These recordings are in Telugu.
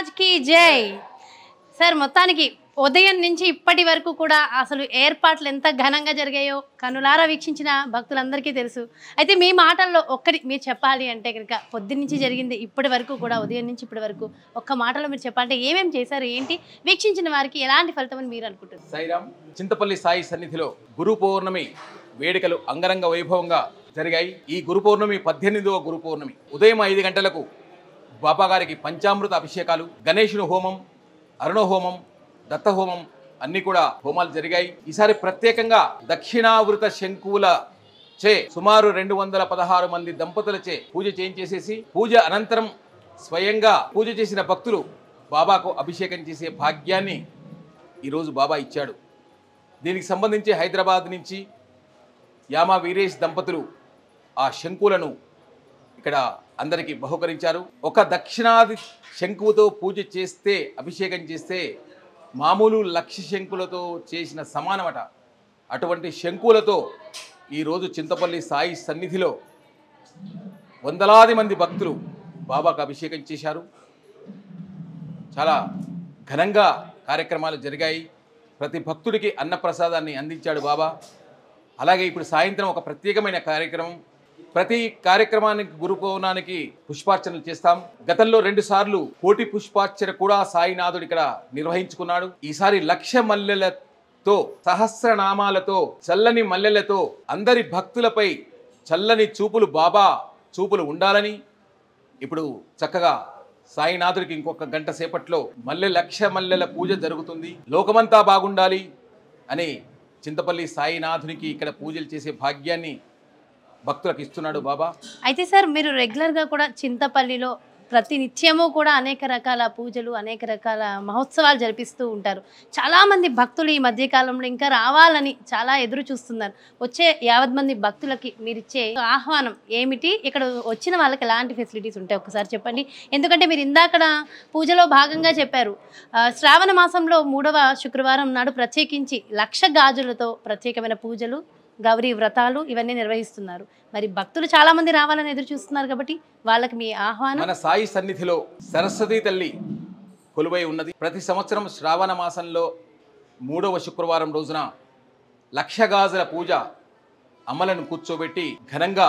మహారాజ్ కి జై సార్ మొత్తానికి ఉదయం నుంచి ఇప్పటి వరకు కూడా అసలు ఏర్పాట్లు ఎంత ఘనంగా జరిగాయో కనులారా వీక్షించిన భక్తులందరికీ తెలుసు అయితే మీ మాటల్లో ఒక్కటి మీరు చెప్పాలి అంటే కనుక పొద్దున్న నుంచి జరిగింది ఇప్పటి వరకు కూడా ఉదయం నుంచి ఇప్పటి వరకు ఒక్క మాటలో మీరు చెప్పాలంటే ఏమేమి చేశారు ఏంటి వీక్షించిన వారికి ఎలాంటి ఫలితం అని మీరు అనుకుంటున్నారు సాయిరామ్ చింతపల్లి సాయి సన్నిధిలో గురు పౌర్ణమి వేడుకలు అంగరంగ వైభవంగా జరిగాయి ఈ గురు పౌర్ణమి పద్దెనిమిదవ గురు పౌర్ణమి ఉదయం ఐదు గంటలకు బాబా గారికి పంచామృత అభిషేకాలు గణేశుని హోమం అరుణ హోమం దత్త హోమం అన్ని కూడా హోమాలు జరిగాయి ఈసారి ప్రత్యేకంగా దక్షిణావృత శంకువుల చే సుమారు రెండు వందల పదహారు మంది దంపతులచే పూజ చేయించేసేసి పూజ అనంతరం స్వయంగా పూజ చేసిన భక్తులు బాబాకు అభిషేకం చేసే భాగ్యాన్ని ఈరోజు బాబా ఇచ్చాడు దీనికి సంబంధించి హైదరాబాద్ నుంచి యామా వీరేష్ దంపతులు ఆ శంకులను ఇక్కడ అందరికీ బహుకరించారు ఒక దక్షిణాది శంకువుతో పూజ చేస్తే అభిషేకం చేస్తే మామూలు లక్ష శంకులతో చేసిన సమానమట అటువంటి శంకులతో ఈరోజు చింతపల్లి సాయి సన్నిధిలో వందలాది మంది భక్తులు బాబాకు అభిషేకం చేశారు చాలా ఘనంగా కార్యక్రమాలు జరిగాయి ప్రతి భక్తుడికి అన్నప్రసాదాన్ని అందించాడు బాబా అలాగే ఇప్పుడు సాయంత్రం ఒక ప్రత్యేకమైన కార్యక్రమం ప్రతి కార్యక్రమానికి గురు పౌర్ణానికి పుష్పార్చనలు చేస్తాం గతంలో రెండు సార్లు కోటి పుష్పార్చన కూడా సాయినాథుడు ఇక్కడ నిర్వహించుకున్నాడు ఈసారి లక్ష మల్లెలతో సహస్రనామాలతో చల్లని మల్లెలతో అందరి భక్తులపై చల్లని చూపులు బాబా చూపులు ఉండాలని ఇప్పుడు చక్కగా సాయినాథుడికి ఇంకొక గంట సేపట్లో మల్లె లక్ష మల్లెల పూజ జరుగుతుంది లోకమంతా బాగుండాలి అని చింతపల్లి సాయినాథునికి ఇక్కడ పూజలు చేసే భాగ్యాన్ని భక్తులకు ఇస్తున్నాడు బాబా అయితే సార్ మీరు రెగ్యులర్గా కూడా చింతపల్లిలో ప్రతి నిత్యము కూడా అనేక రకాల పూజలు అనేక రకాల మహోత్సవాలు జరిపిస్తూ ఉంటారు చాలామంది భక్తులు ఈ మధ్యకాలంలో ఇంకా రావాలని చాలా ఎదురు చూస్తున్నారు వచ్చే యావత్ మంది భక్తులకి మీరిచ్చే ఆహ్వానం ఏమిటి ఇక్కడ వచ్చిన వాళ్ళకి ఎలాంటి ఫెసిలిటీస్ ఉంటాయి ఒకసారి చెప్పండి ఎందుకంటే మీరు ఇందాకడ పూజలో భాగంగా చెప్పారు ఆ, శ్రావణ మాసంలో మూడవ శుక్రవారం నాడు ప్రత్యేకించి లక్ష గాజులతో ప్రత్యేకమైన పూజలు గౌరీ వ్రతాలు ఇవన్నీ నిర్వహిస్తున్నారు మరి భక్తులు చాలా మంది రావాలని ఎదురు చూస్తున్నారు కాబట్టి వాళ్ళకి మీ ఆహ్వానం మన సాయి సన్నిధిలో సరస్వతీ తల్లి కొలువై ఉన్నది ప్రతి సంవత్సరం శ్రావణ మాసంలో మూడవ శుక్రవారం రోజున లక్ష గాజుల పూజ అమ్మలను కూర్చోబెట్టి ఘనంగా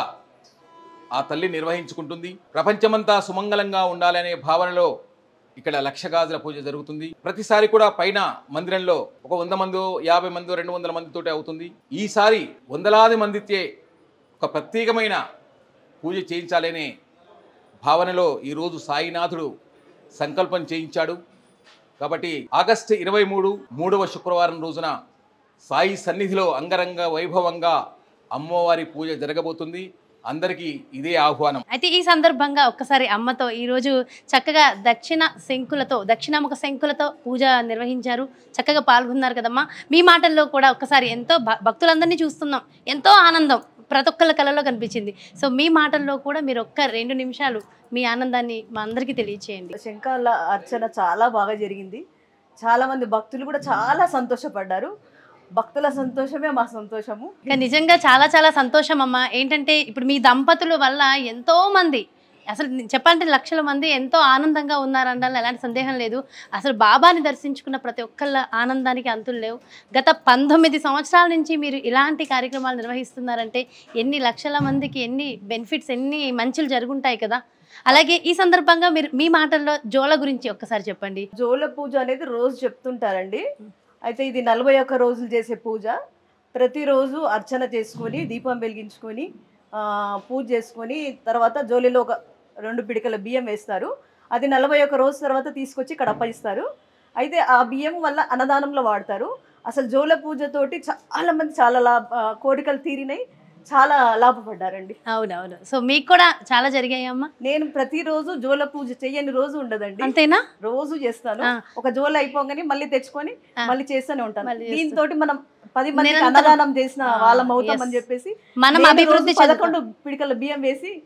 ఆ తల్లి నిర్వహించుకుంటుంది ప్రపంచమంతా సుమంగళంగా ఉండాలనే భావనలో ఇక్కడ లక్ష గాజుల పూజ జరుగుతుంది ప్రతిసారి కూడా పైన మందిరంలో ఒక వంద మందో యాభై మందో రెండు వందల మందితోటి అవుతుంది ఈసారి వందలాది మందితే ఒక ప్రత్యేకమైన పూజ చేయించాలనే భావనలో ఈరోజు సాయినాథుడు సంకల్పం చేయించాడు కాబట్టి ఆగస్టు ఇరవై మూడు మూడవ శుక్రవారం రోజున సాయి సన్నిధిలో అంగరంగ వైభవంగా అమ్మవారి పూజ జరగబోతుంది అందరికీ ఇదే ఆహ్వానం అయితే ఈ సందర్భంగా ఒక్కసారి అమ్మతో ఈరోజు చక్కగా దక్షిణ శంకులతో దక్షిణముఖ శంకులతో పూజ నిర్వహించారు చక్కగా పాల్గొన్నారు కదమ్మా మీ మాటల్లో కూడా ఒక్కసారి ఎంతో భ- భక్తులందరినీ చూస్తున్నాం ఎంతో ఆనందం ప్రతి ఒక్కళ్ళ కళలో కనిపించింది సో మీ మాటల్లో కూడా మీరు ఒక్క రెండు నిమిషాలు మీ ఆనందాన్ని మా అందరికీ తెలియచేయండి శంకాల అర్చన చాలా బాగా జరిగింది చాలా మంది భక్తులు కూడా చాలా సంతోషపడ్డారు భక్తుల సంతోషమే మా సంతోషము ఇంకా నిజంగా చాలా చాలా సంతోషం అమ్మా ఏంటంటే ఇప్పుడు మీ దంపతుల వల్ల ఎంతో మంది అసలు ని- చెప్పాలంటే లక్షల మంది ఎంతో ఆనందంగా ఉన్నారనడంలో ఎలాంటి సందేహం లేదు అసలు బాబాని దర్శించుకున్న ప్రతి ఒక్కళ్ళ ఆనందానికి అంతులు లేవు గత పంతొమ్మిది సంవత్సరాల నుంచి మీరు ఇలాంటి కార్యక్రమాలు నిర్వహిస్తున్నారంటే ఎన్ని లక్షల మందికి ఎన్ని బెనిఫిట్స్ ఎన్ని మంచులు జరుగుంటాయి కదా అలాగే ఈ సందర్భంగా మీరు మీ మాటల్లో జోల గురించి ఒక్కసారి చెప్పండి జోల పూజ అనేది రోజు చెప్తుంటారండి అయితే ఇది నలభై ఒక్క రోజులు చేసే పూజ ప్రతిరోజు అర్చన చేసుకొని దీపం వెలిగించుకొని ఆ, పూజ చేసుకొని తర్వాత జోలిలో ఒక రెండు పిడికల బియ్యం వేస్తారు అది నలభై ఒక్క రోజు తర్వాత తీసుకొచ్చి ఇక్కడ అప్పగిస్తారు అయితే ఆ బియ్యం వల్ల అన్నదానంలో వాడతారు అసలు జోల పూజతోటి చాలా మంది చాలా లాభ ఆ, కోరికలు తీరినాయి చాలా లాభపడ్డారండి అవునవును సో మీకు కూడా చాలా జరిగాయమ్మా నేను ప్రతిరోజు జోల పూజ చెయ్యని రోజు ఉండదండి అంతేనా రోజు చేస్తాను ఆ. ఒక జోలు అయిపోగానే మళ్ళీ తెచ్చుకొని ఆ. మళ్ళీ చేస్తూనే ఉంటాను మళ్ళీ చేస్తూ- దీంతో మనం పది మందికి నిరంతరం. అన్నదానం చేసిన ఆ, వాళ్ళం అవుతాం yes. అని చెప్పేసి మనం నేను అభివృద్ధి రోజు చెందుతాం. పదకొండు పిడికల బియ్యం వేసి ఆ,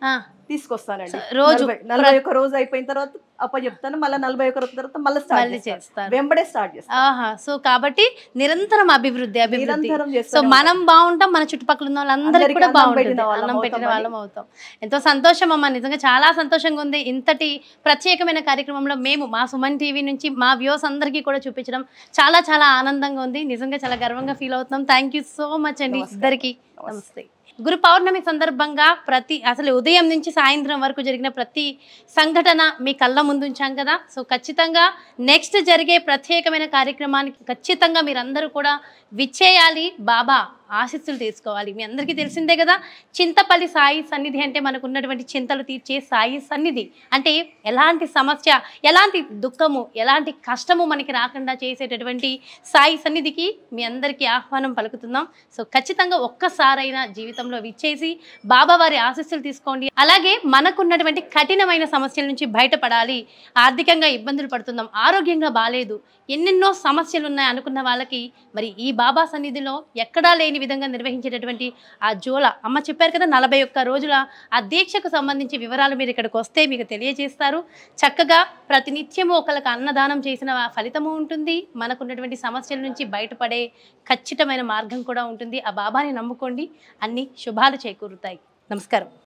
తీసుకొస్తానండి రోజు నలభై- నలభై ఒక్క రోజు అయిపోయిన తర్వాత అప్ప చెప్తాను మళ్ళీ నలభై ఒక్క రోజు తర్వాత మళ్ళీ స్టార్ట్ మళ్ళీ చేస్తాను చేస్తారు వెంబడే స్టార్ట్ చేస్తాను ఆహా సో కాబట్టి నిరంతరం అభివృద్ధి అభివృద్ధి నిరంతరం సో చేస్తాను మనం బాగుంటాం మన చుట్టుపక్కల ఉన్న వాళ్ళందరికీ అందరికీ కూడా అన్నం బాగుంటుంది పెట్టిన వాళ్ళం అన్నం పెట్టిన అవుతామని. వాళ్ళం అవుతాం ఎంతో సంతోషం అమ్మ నిజంగా చాలా సంతోషంగా ఉంది ఇంతటి ప్రత్యేకమైన కార్యక్రమంలో మేము మా సుమన్ టీవీ నుంచి మా వ్యూస్ అందరికీ కూడా చూపించడం చాలా చాలా ఆనందంగా ఉంది నిజంగా చాలా గర్వంగా ఫీల్ అవుతున్నాం థ్యాంక్ యూ సో మచ్ అండి నమస్కారం. ఇద్దరికి నమస్తే గురు పౌర్ణమి సందర్భంగా ప్రతి అసలు ఉదయం నుంచి సాయంత్రం వరకు జరిగిన ప్రతి సంఘటన మీ కళ్ళ ముందు ఉంచాం కదా సో ఖచ్చితంగా నెక్స్ట్ జరిగే ప్రత్యేకమైన కార్యక్రమానికి ఖచ్చితంగా మీరందరూ కూడా విచ్చేయాలి బాబా ఆశీస్సులు తీసుకోవాలి మీ అందరికీ తెలిసిందే కదా చింతపల్లి సాయి సన్నిధి అంటే మనకు ఉన్నటువంటి చింతలు తీర్చే సాయి సన్నిధి అంటే ఎలాంటి సమస్య ఎలాంటి దుఃఖము ఎలాంటి కష్టము మనకి రాకుండా చేసేటటువంటి సాయి సన్నిధికి మీ అందరికీ ఆహ్వానం పలుకుతున్నాం సో ఖచ్చితంగా ఒక్కసారైనా జీవితంలో విచ్చేసి బాబా వారి ఆశీస్సులు తీసుకోండి అలాగే మనకున్నటువంటి కఠినమైన సమస్యల నుంచి బయటపడాలి ఆర్థికంగా ఇబ్బందులు పడుతున్నాం ఆరోగ్యంగా బాగాలేదు ఎన్నెన్నో సమస్యలు ఉన్నాయి అనుకున్న వాళ్ళకి మరి ఈ బాబా సన్నిధిలో ఎక్కడా లేని విధంగా నిర్వహించేటటువంటి ఆ జోల అమ్మ చెప్పారు కదా నలభై ఒక్క రోజుల ఆ దీక్షకు సంబంధించి వివరాలు మీరు ఇక్కడికి వస్తే మీకు తెలియజేస్తారు చక్కగా ప్రతినిత్యము ఒకరికి అన్నదానం చేసిన ఫలితము ఉంటుంది మనకున్నటువంటి సమస్యల నుంచి బయటపడే ఖచ్చితమైన మార్గం కూడా ఉంటుంది ఆ బాబాని నమ్ముకోండి అన్ని శుభాలు చేకూరుతాయి నమస్కారం